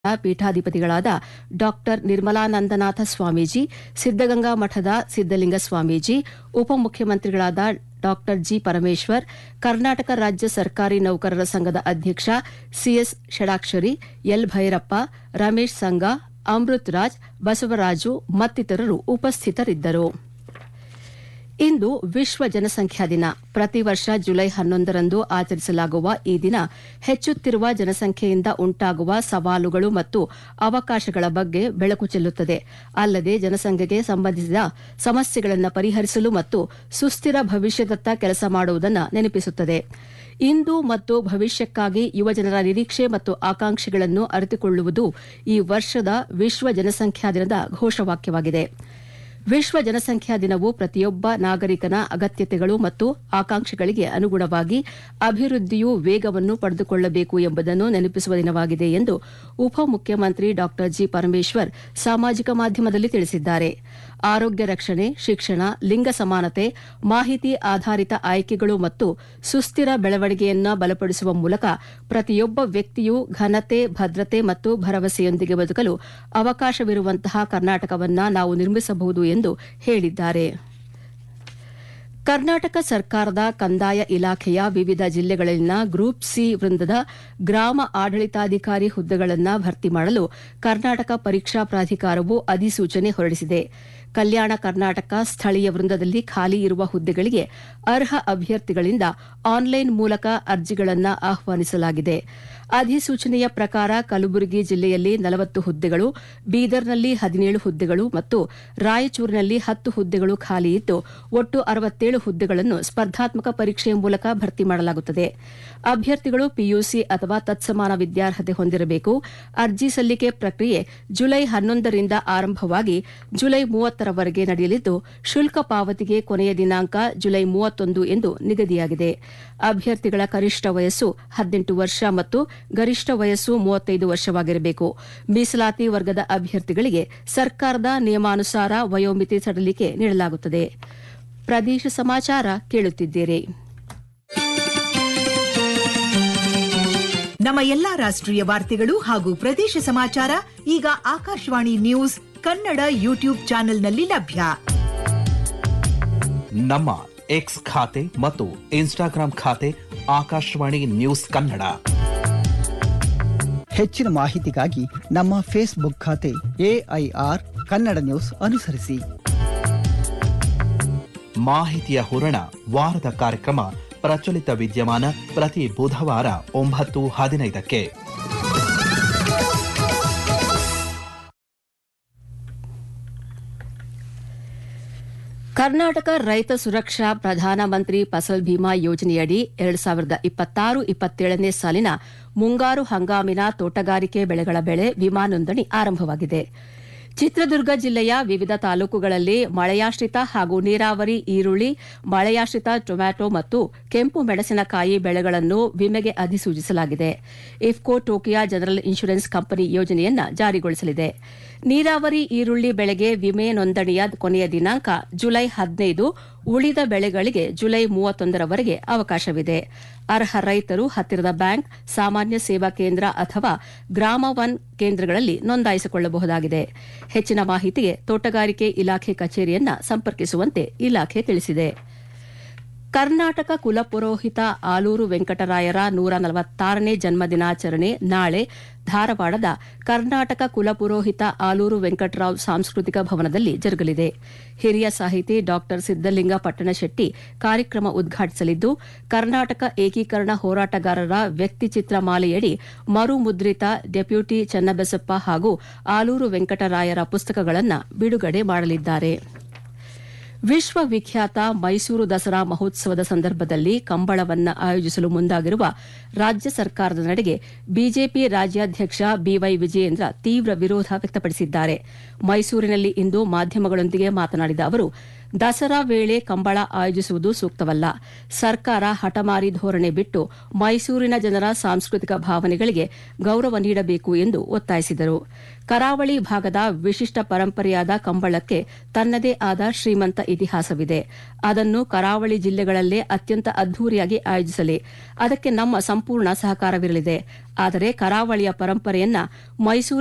ಪೀಠಾಧಿಪತಿಗಳಾದ doctor Nirmalanandanatha Swamiji Siddaganga ಮಠದ ಸಿದ್ದಲಿಂಗ ಸ್ವಾಮೀಜಿ ಉಪಮುಖ್ಯಮಂತ್ರಿಗಳಾದ doctor G Parameshwar Karnataka ರಾಜ್ಯ ಸರ್ಕಾರಿ ನೌಕರರ ಸಂಘದ ಅಧ್ಯಕ್ಷ ಸಿಎಸ್ ಷಡಾಕ್ಷರಿ ಎಲ್ ಭೈರಪ್ಪ ರಮೇಶ್ ಸಂಗ ಅಮೃತ್ ರಾಜ್ ಬಸವರಾಜು ಮತ್ತಿತರರು ಉಪಸ್ಥಿತರಿದ್ದರು ಇಂದು ವಿಶ್ವ ಜನಸಂಖ್ಯಾ ದಿನ ಪ್ರತಿ ವರ್ಷ ಜುಲೈ ಹನ್ನೊಂದರಂದು ಆಚರಿಸಲಾಗುವ ಈ ದಿನ ಹೆಚ್ಚುತ್ತಿರುವ ಜನಸಂಖ್ಯೆಯಿಂದ ಉಂಟಾಗುವ ಸವಾಲುಗಳು ಮತ್ತು ಅವಕಾಶಗಳ ಬಗ್ಗೆ ಬೆಳಕು ಚೆಲ್ಲುತ್ತದೆ ಅಲ್ಲದೆ ಜನಸಂಖ್ಯೆಗೆ ಸಂಬಂಧಿಸಿದ ಸಮಸ್ಯೆಗಳನ್ನು ಪರಿಹರಿಸಲು ಮತ್ತು ಸುಸ್ಥಿರ ಭವಿಷ್ಯದತ್ತ ಕೆಲಸ ಮಾಡುವುದನ್ನು ನೆನಪಿಸುತ್ತದೆ ಇಂದು ಮತ್ತು ಭವಿಷ್ಯಕ್ಕಾಗಿ ಯುವಜನರ ನಿರೀಕ್ಷೆ ಮತ್ತು ಆಕಾಂಕ್ಷೆಗಳನ್ನು ಅರಿತುಕೊಳ್ಳುವುದು ಈ ವರ್ಷದ ವಿಶ್ವ ಜನಸಂಖ್ಯಾ ದಿನದ ಘೋಷವಾಕ್ಯವಾಗಿದೆ ವಿಶ್ವ ಜನಸಂಖ್ಯಾ ದಿನವು ಪ್ರತಿಯೊಬ್ಬ ನಾಗರಿಕನ ಅಗತ್ಯತೆಗಳು ಮತ್ತು ಆಕಾಂಕ್ಷೆಗಳಿಗೆ ಅನುಗುಣವಾಗಿ ಅಭಿವೃದ್ಧಿಯು ವೇಗವನ್ನು ಪಡೆದುಕೊಳ್ಳಬೇಕು ಎಂಬುದನ್ನು ನೆನಪಿಸುವ ದಿನವಾಗಿದೆ ಎಂದು ಉಪಮುಖ್ಯಮಂತ್ರಿ ಡಾ ಜಿ ಪರಮೇಶ್ವರ್ ಸಾಮಾಜಿಕ ಮಾಧ್ಯಮದಲ್ಲಿ ತಿಳಿಸಿದ್ದಾರೆ ಆರೋಗ್ಯ ರಕ್ಷಣೆ ಶಿಕ್ಷಣ ಲಿಂಗ ಸಮಾನತೆ ಮಾಹಿತಿ ಆಧಾರಿತ ಆಯ್ಕೆಗಳು ಮತ್ತು ಸುಸ್ಥಿರ ಬೆಳವಣಿಗೆಯನ್ನು ಬಲಪಡಿಸುವ ಮೂಲಕ ಪ್ರತಿಯೊಬ್ಬ ವ್ಯಕ್ತಿಯೂ ಘನತೆ ಭದ್ರತೆ ಮತ್ತು ಭರವಸೆಯೊಂದಿಗೆ ಬದುಕಲು ಅವಕಾಶವಿರುವಂತಹ ಕರ್ನಾಟಕವನ್ನು ನಾವು ನಿರ್ಮಿಸಬಹುದು ಎಂದು ಹೇಳಿದ್ದಾರೆ ಕರ್ನಾಟಕ ಸರ್ಕಾರದ ಕಂದಾಯ ಇಲಾಖೆಯ ವಿವಿಧ ಜಿಲ್ಲೆಗಳಲ್ಲಿನ ಗ್ರೂಪ್ ಸಿ ವೃಂದದ ಗ್ರಾಮ ಆಡಳಿತಾಧಿಕಾರಿ ಹುದ್ದೆಗಳನ್ನು ಭರ್ತಿ ಮಾಡಲು ಕರ್ನಾಟಕ ಪರೀಕ್ಷಾ ಪ್ರಾಧಿಕಾರವು ಅಧಿಸೂಚನೆ ಹೊರಡಿಸಿದೆ ಕಲ್ಯಾಣ ಕರ್ನಾಟಕ ಸ್ಥಳೀಯ ವೃಂದದಲ್ಲಿ ಖಾಲಿ ಇರುವ ಹುದ್ದೆಗಳಿಗೆ ಅರ್ಹ ಅಭ್ಯರ್ಥಿಗಳಿಂದ ಆನ್ಲೈನ್ ಮೂಲಕ ಅರ್ಜಿಗಳನ್ನು ಆಹ್ವಾನಿಸಲಾಗಿದೆ ಅಧಿಸೂಚನೆಯ ಪ್ರಕಾರ ಕಲಬುರಗಿ ಜಿಲ್ಲೆಯಲ್ಲಿ ನಲವತ್ತು ಹುದ್ದೆಗಳು ಬೀದರ್ನಲ್ಲಿ ಹದಿನೇಳು ಹುದ್ದೆಗಳು ಮತ್ತು ರಾಯಚೂರಿನಲ್ಲಿ ಹತ್ತು ಹುದ್ದೆಗಳು ಖಾಲಿ ಇದ್ದು ಒಟ್ಟು ಅರವತ್ತೇಳು ಹುದ್ದೆಗಳನ್ನು ಸ್ಪರ್ಧಾತ್ಮಕ ಪರೀಕ್ಷೆಯ ಮೂಲಕ ಭರ್ತಿ ಮಾಡಲಾಗುತ್ತದೆ ಅಭ್ಯರ್ಥಿಗಳು ಪಿಯುಸಿ ಅಥವಾ ತತ್ಸಮಾನ ವಿದ್ಯಾರ್ಹತೆ ಹೊಂದಿರಬೇಕು ಅರ್ಜಿ ಸಲ್ಲಿಕೆ ಪ್ರಕ್ರಿಯೆ ಜುಲೈ ಹನ್ನೊಂದರಿಂದ ಆರಂಭವಾಗಿ ಜುಲೈ ಮೂವತ್ತರವರೆಗೆ ನಡೆಯಲಿದ್ದು ಶುಲ್ಕ ಪಾವತಿಗೆ ಕೊನೆಯ ದಿನಾಂಕ ಜುಲೈ ಮೂವತ್ತೊಂದು ಎಂದು ನಿಗದಿಯಾಗಿದೆ ಅಭ್ಯರ್ಥಿಗಳ ಕನಿಷ್ಠ ವಯಸ್ಸು ಹದಿನೆಂಟು ವರ್ಷ ಮತ್ತು ಗರಿಷ್ಠ ವಯಸ್ಸು ಮೂವತ್ತೈದು ವರ್ಷವಾಗಿರಬೇಕು ಮೀಸಲಾತಿ ವರ್ಗದ ಅಭ್ಯರ್ಥಿಗಳಿಗೆ ಸರ್ಕಾರದ ನಿಯಮಾನುಸಾರ ವಯೋಮಿತಿ ಸಡಿಲಿಕೆ ನೀಡಲಾಗುತ್ತದೆ ಪ್ರದೇಶ ಸಮಾಚಾರ ಕೇಳುತ್ತಿದ್ದೀರಿ ನಮ್ಮ ಎಲ್ಲಾ ರಾಷ್ಟ್ರೀಯ ವಾರ್ತೆಗಳು ಹಾಗೂ ಪ್ರದೇಶ ಸಮಾಚಾರ ಈಗ ಆಕಾಶವಾಣಿ ನ್ಯೂಸ್ ಕನ್ನಡ ಯೂಟ್ಯೂಬ್ ಚಾನೆಲ್ನಲ್ಲಿ ಲಭ್ಯ ನಮ್ಮ ಎಕ್ಸ್ ಖಾತೆ ಮತ್ತು ಇನ್ಸ್ಟಾಗ್ರಾಂ ಖಾತೆ ಆಕಾಶವಾಣಿ ನ್ಯೂಸ್ ಕನ್ನಡ ಹೆಚ್ಚಿನ ಮಾಹಿತಿಗಾಗಿ ನಮ್ಮ ಫೇಸ್ಬುಕ್ ಖಾತೆ ಎಐಆರ್ ಕನ್ನಡ ನ್ಯೂಸ್ ಅನುಸರಿಸಿ ಮಾಹಿತಿಯ ಹೂರಣ ವಾರದ ಕಾರ್ಯಕ್ರಮ ಪ್ರಚಲಿತ ವಿದ್ಯಮಾನ ಪ್ರತಿ ಬುಧವಾರ ಒಂಬತ್ತು ಹದಿನೈದಕ್ಕೆ ಕರ್ನಾಟಕ ರೈತ ಸುರಕ್ಷಾ ಪ್ರಧಾನಮಂತ್ರಿ ಫಸಲ್ ಭೀಮಾ ಯೋಜನೆಯಡಿ ಎರಡು ಸಾವಿರದ ಇಪ್ಪತ್ತಾರು ಇಪ್ಪತ್ತೇಳನೇ ಸಾಲಿನ ಮುಂಗಾರು ಹಂಗಾಮಿನ ತೋಟಗಾರಿಕೆ ಬೆಳೆಗಳ ಬೆಳೆ ವಿಮಾ ನೋಂದಣಿ ಆರಂಭವಾಗಿದೆ ಚಿತ್ರದುರ್ಗ ಜಿಲ್ಲೆಯ ವಿವಿಧ ತಾಲೂಕುಗಳಲ್ಲಿ ಮಳೆಯಾಶ್ರಿತ ಹಾಗೂ ನೀರಾವರಿ ಈರುಳ್ಳಿ ಮಳೆಯಾಶ್ರಿತ ಟೊಮ್ಯಾಟೊ ಮತ್ತು ಕೆಂಪು ಮೆಣಸಿನಕಾಯಿ ಬೆಳೆಗಳನ್ನು ವಿಮೆಗೆ ಅಧಿಸೂಚಿಸಲಾಗಿದೆ IFFCO Tokio general insurance company ಯೋಜನೆಯನ್ನು ಜಾರಿಗೊಳಿಸಲಿದೆ ನೀರಾವರಿ ಈರುಳ್ಳಿ ಬೆಳೆಗೆ ವಿಮೆ ನೋಂದಣಿಯ ಕೊನೆಯ ದಿನಾಂಕ ಜುಲೈ ಹದಿನೈದು ಉಳಿದ ಬೆಳೆಗಳಿಗೆ ಜುಲೈ ಮೂವತ್ತೊಂದರವರೆಗೆ ಅವಕಾಶವಿದೆ ಅರ್ಹ ರೈತರು ಹತ್ತಿರದ ಬ್ಯಾಂಕ್ ಸಾಮಾನ್ಯ ಸೇವಾ ಕೇಂದ್ರ ಅಥವಾ ಗ್ರಾಮ ಒನ್ ಕೇಂದ್ರಗಳಲ್ಲಿ ನೋಂದಾಯಿಸಿಕೊಳ್ಳಬಹುದಾಗಿದೆ ಹೆಚ್ಚಿನ ಮಾಹಿತಿಗೆ ತೋಟಗಾರಿಕೆ ಇಲಾಖೆ ಕಚೇರಿಯನ್ನ ಸಂಪರ್ಕಿಸುವಂತೆ ಇಲಾಖೆ ತಿಳಿಸಿದೆ ಕರ್ನಾಟಕ ಕುಲಪುರೋಹಿತ ಆಲೂರು ವೆಂಕಟರಾಯರ ನೂರ ನಲವತ್ತಾರನೇ ಜನ್ಮದಿನಾಚರಣೆ ನಾಳೆ ಧಾರವಾಡದ ಕರ್ನಾಟಕ ಕುಲಪುರೋಹಿತ ಆಲೂರು ವೆಂಕಟರಾವ್ ಸಾಂಸ್ಕೃತಿಕ ಭವನದಲ್ಲಿ ಜರುಗಲಿದೆ ಹಿರಿಯ ಸಾಹಿತಿ ಡಾ ಸಿದ್ದಲಿಂಗ ಪಟ್ಟಣಶೆಟ್ಟಿ ಕಾರ್ಯಕ್ರಮ ಉದ್ಘಾಟಿಸಲಿದ್ದು ಕರ್ನಾಟಕ ಏಕೀಕರಣ ಹೋರಾಟಗಾರರ ವ್ಯಕ್ತಿಚಿತ್ರ ಮಾಲೆಯಡಿ ಮರು ಮುದ್ರಿತ ಡೆಪ್ಯೂಟಿ ಚನ್ನಬಸಪ್ಪ ಹಾಗೂ ಆಲೂರು ವೆಂಕಟರಾಯರ ಪುಸ್ತಕಗಳನ್ನು ಬಿಡುಗಡೆ ಮಾಡಲಿದ್ದಾರೆ ವಿಶ್ವವಿಖ್ಯಾತ ಮೈಸೂರು ದಸರಾ ಮಹೋತ್ಸವದ ಸಂದರ್ಭದಲ್ಲಿ ಕಂಬಳವನ್ನು ಆಯೋಜಿಸಲು ಮುಂದಾಗಿರುವ ರಾಜ್ಯ ಸರ್ಕಾರದ ನಡೆಗೆ ಬಿಜೆಪಿ ರಾಜ್ಯಾಧ್ಯಕ್ಷ ಬಿವೈ ವಿಜಯೇಂದ್ರ ತೀವ್ರ ವಿರೋಧ ವ್ಯಕ್ತಪಡಿಸಿದ್ದಾರೆ ಮೈಸೂರಿನಲ್ಲಿ ಇಂದು ಮಾಧ್ಯಮಗಳೊಂದಿಗೆ ಮಾತನಾಡಿದ ಅವರು ದಸರಾ ವೇಳೆ ಕಂಬಳ ಆಯೋಜಿಸುವುದು ಸೂಕ್ತವಲ್ಲ ಸರ್ಕಾರ ಹಠಮಾರಿ ಧೋರಣೆ ಬಿಟ್ಟು ಮೈಸೂರಿನ ಜನರ ಸಾಂಸ್ಕೃತಿಕ ಭಾವನೆಗಳಿಗೆ ಗೌರವ ನೀಡಬೇಕು ಎಂದು ಒತ್ತಾಯಿಸಿದರು ಕರಾವಳಿ ಭಾಗದ ವಿಶಿಷ್ಟ ಪರಂಪರೆಯಾದ ಕಂಬಳಕ್ಕೆ ತನ್ನದೇ ಆದ ಶ್ರೀಮಂತ ಇತಿಹಾಸವಿದೆ ಅದನ್ನು ಕರಾವಳಿ ಜಿಲ್ಲೆಗಳಲ್ಲೇ ಅತ್ಯಂತ ಅದ್ದೂರಿಯಾಗಿ ಆಯೋಜಿಸಲಿ ಅದಕ್ಕೆ ನಮ್ಮ ಸಂಪೂರ್ಣ ಸಹಕಾರವಿರಲಿದೆ ಆದರೆ ಕರಾವಳಿಯ ಪರಂಪರೆಯನ್ನ ಮೈಸೂರು